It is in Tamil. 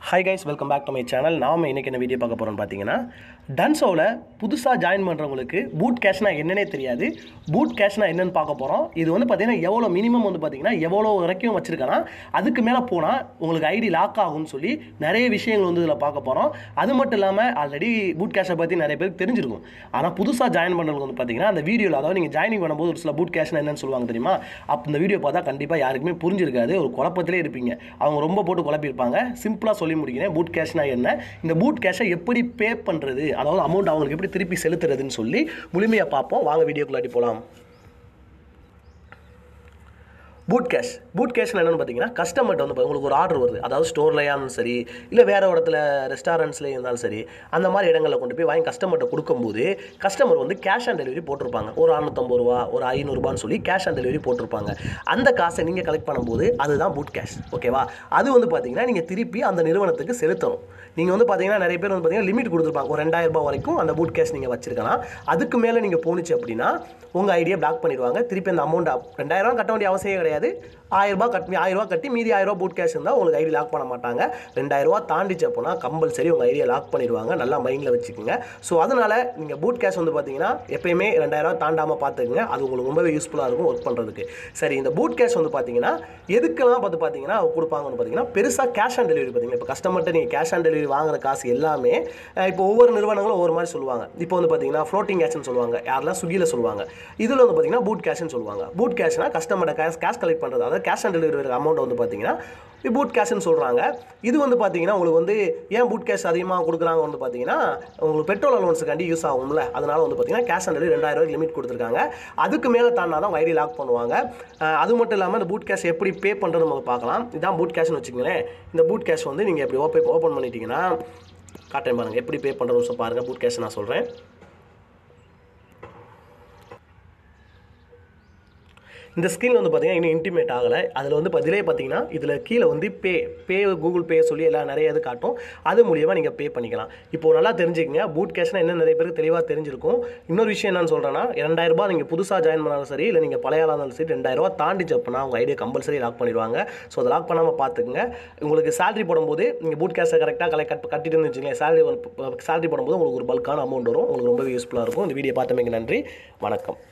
hi guys welcome back to my channel நாம இன்னைக்கு என்ன வீடியோ பார்க்க போகிறோம்னு பார்த்தீங்கன்னா டன்ஸோவில் புதுசாக ஜாயின் பண்ணுறவங்களுக்கு பூட் கேஷ்னா என்னன்னே தெரியாது பூட் கேஷ்னா என்னன்னு பார்க்க போகிறோம் இது வந்து பார்த்தீங்கன்னா எவ்வளோ மினிமம் வந்து பார்த்தீங்கன்னா எவ்வளோ வரைக்கும் வச்சுருக்கேன்னா அதுக்கு மேலே போனால் உங்களுக்கு ஐடி லாக் ஆகும்னு சொல்லி நிறைய விஷயங்கள் வந்து இதில் பார்க்க போகிறோம் அது மட்டும் இல்லாமல் ஆல்ரெடி பூட் கேஷை பற்றி நிறைய பேருக்கு தெரிஞ்சிருக்கும் ஆனால் புதுசாக ஜாயின் பண்ணுறவங்க வந்து பார்த்தீங்கன்னா அந்த வீடியோவில் அதாவது நீங்கள் ஜாயினிங் பண்ணும்போது ஒரு சில பூட் கேஷ்னா என்னன்னு சொல்லுவாங்க தெரியுமா அப்போ இந்த வீடியோ பார்த்தா கண்டிப்பாக யாருக்குமே புரிஞ்சிருக்காது ஒரு குழப்பத்திலே இருப்பீங்க அவங்க ரொம்ப போட்டு குழப்பியிருப்பாங்க சிம்பிளாக சொல்லி முடிக்கிறேன் பூட் கேஷ்னா என்ன இந்த பூட் கேஷை எப்படி பே பண்ணுறது அதாவது அமௌண்ட் அவங்களுக்கு எப்படி திருப்பி செலுத்துறதுன்னு சொல்லி முழுமையாக பார்ப்போம் வாங்க வீடியோக்குள்ளாடி போகலாம் பூட் கேஷ் பூட் கேஷ் என்னென்னு பார்த்தீங்கன்னா கஸ்டமர்கிட்ட வந்து உங்களுக்கு ஒரு ஆர்டர் வருது அதாவது ஸ்டோர்லையா இருந்தாலும் சரி இல்லை வேறு இடத்துல ரெஸ்டாரண்ட்ஸ்லேயே இருந்தாலும் சரி அந்த மாதிரி இடங்களில் கொண்டு போய் வாங்கி கஸ்டமர்கிட்ட கொடுக்கும்போது கஸ்டமர் வந்து கேஷ் ஆன் டெலிவரி போட்டிருப்பாங்க ஒரு அறுநூத்தம்பது ரூபா ஒரு ஐநூறுரூபான்னு சொல்லி கேஷ் ஆன் டெலிவரி போட்டிருப்பாங்க அந்த காசை நீங்கள் கலெக்ட் பண்ணும்போது அதுதான் பூட் கேஷ் ஓகேவா அது வந்து பார்த்தீங்கன்னா நீங்கள் திருப்பி அந்த நிறுவனத்துக்கு செலுத்தணும் நீங்கள் வந்து பார்த்தீங்கன்னா நிறைய பேர் வந்து பார்த்தீங்கன்னா லிமிட் கொடுத்துருப்பாங்க ஒரு ரெண்டாயிரம் ரூபாய் வரைக்கும் அந்த பூட் கேஷ் நீங்கள் வச்சிருக்கலாம் அதுக்கு மேலே நீங்கள் போணுச்சு அப்படின்னா உங்கள் ஐடியா பிளாக் பண்ணிடுவாங்க திருப்பி அந்த அமௌண்ட் ரெண்டாயிரம் கட்ட வேண்டிய அவசியம் கிடையாது ஆயிரம் ரூபாய் கட்டி ஆயிரம் ரூபாய் கட்டி மீதி ஆயிரம் ரூபாய் பூட் கேஷ் இருந்தால் உங்களுக்கு ஐடி லாக் பண்ண மாட்டாங்க ரெண்டாயிரம் ரூபாய் தாண்டிச்சு அப்போனா கம்பல்சரி உங்கள் ஐடியா லாக் பண்ணிடுவாங்க நல்லா மைண்டில் வச்சுக்கோங்க ஸோ அதனால் நீங்கள் பூட் கேஷ் வந்து பார்த்தீங்கன்னா எப்பயுமே ரெண்டாயிரம் ரூபாய் தாண்டாமல் பார்த்துக்குங்க அது உங்களுக்கு ரொம்பவே யூஸ்ஃபுல்லாக இருக்கும் ஒர்க் பண்ணுறதுக்கு சரி இந்த பூட் கேஷ் வந்து பார்த்தீங்கன்னா எதுக்கெல்லாம் பார்த்து பார்த்தீங்கன்னா கொடுப்பாங்கன்னு பார்த்தீங்கன்னா பெருசாக கேஷ் ஆன் டெலிவரி பார்த்தீங்கன்னா இப்போ கஸ்டமர்கிட்ட நீங்கள் கேஷ் ஆன் டெலிவரி வாங்குற காசு எல்லாமே அஹ், இப்போ ஒவ்வொரு நிறுவனங்களும் ஒவ்வொரு மாதிரி சொல்லுவாங்க இப்போ வந்து பார்த்தீங்கன்னா ஃப்ளோட்டிங் கேஷ்னு சொல்லுவாங்க யாரெல்லாம் ஸ்விக்கியில் சொல்லுவாங்க இதில் வந்து பார்த்தீங்கன்னா பூட் கேஷ்னு சொல்லுவாங்க பூட் கேஷ்னா கஸ்டமர்கிட்ட கேஷ் கேஷ் கலெக்ட் பண்ணுறது அதாவது கேஷ் ஆன் டெலிவரி அமௌண்ட் வந்து பார்த்தீங்கன்னா பூட் கேஷ்னு சொல்கிறாங்க இது வந்து பார்த்தீங்கன்னா உங்களுக்கு வந்து ஏன் பூட் கேஷ் அதிகமாக கொடுக்குறாங்க வந்து பார்த்தீங்கன்னா உங்களுக்கு பெட்ரோல் அலோன்ஸுக்காண்டி யூஸ் ஆகும்ல அதனால வந்து பார்த்தீங்கன்னா கேஷ் ஆன் டெலிவரி ரெண்டாயிரம் ரூபாய் லிமிட் கொடுத்துருக்காங்க அதுக்கு மேலே தாண்டா தான் ஐடி லாக் பண்ணுவாங்க அஹ், அது மட்டும் இல்லாமல் இந்த பூட் கேஷ் எப்படி பே பண்ணுறது நம்ம பார்க்கலாம் இதான் பூட் கேஷ்னு வச்சுக்கோங்களேன் இந்த பூட் கேஷ் வந்து நீங்கள் எப்படி ஓப்பன் ஓப்பன் பண்ணிட்டீங்கன்னா காட்டுறேன் பாருங்கள் எப்படி பே பண்ணுறோம் பாருங்கள் பூட் கேஷ் நான் சொல்கிறேன் இந்த ஸ்க்ரீன் வந்து பார்த்தீங்கன்னா இன்னும் இன்டிமேட் ஆகலை அதில் வந்து பதிலே பார்த்தீங்கன்னா இதில் கீழே வந்து பே பே கூகுள் பே சொல்லி எல்லாம் நிறைய இது காட்டும் அது மூலியமாக நீங்கள் பே பண்ணிக்கலாம் இப்போ நல்லா தெரிஞ்சுக்கங்க பூட் கேஷ்னா என்ன நிறைய பேருக்கு தெளிவாக தெரிஞ்சிருக்கும் இன்னொரு விஷயம் என்னன்னு சொல்கிறேன்னா ரெண்டாயிரம் ரூபாய் நீங்கள் புதுசாக ஜாயின் பண்ணாலும் சரி இல்லை நீங்கள் பழைய ஆளாக இருந்தாலும் சரி ரெண்டாயிரம் ரூபாய் தாண்டிச்சு அப்படின்னா உங்கள் ஐடியா கம்பல்சரி லாக் பண்ணிடுவாங்க ஸோ அதை லாக் பண்ணாமல் பார்த்துக்குங்க உங்களுக்கு சேலரி போடும்போது நீங்கள் பூட் கேஷை கரெக்டாக கலெக்ட் கட் கட்டிட்டு வச்சுங்களேன் சேலரி சேலரி போடும்போது உங்களுக்கு ஒரு பல்கான அமௌண்ட் வரும் உங்களுக்கு ரொம்பவே யூஸ்ஃபுல்லாக இருக்கும் இந்த வீடியோ பார்த்தமைக்கு நன்றி வணக்கம்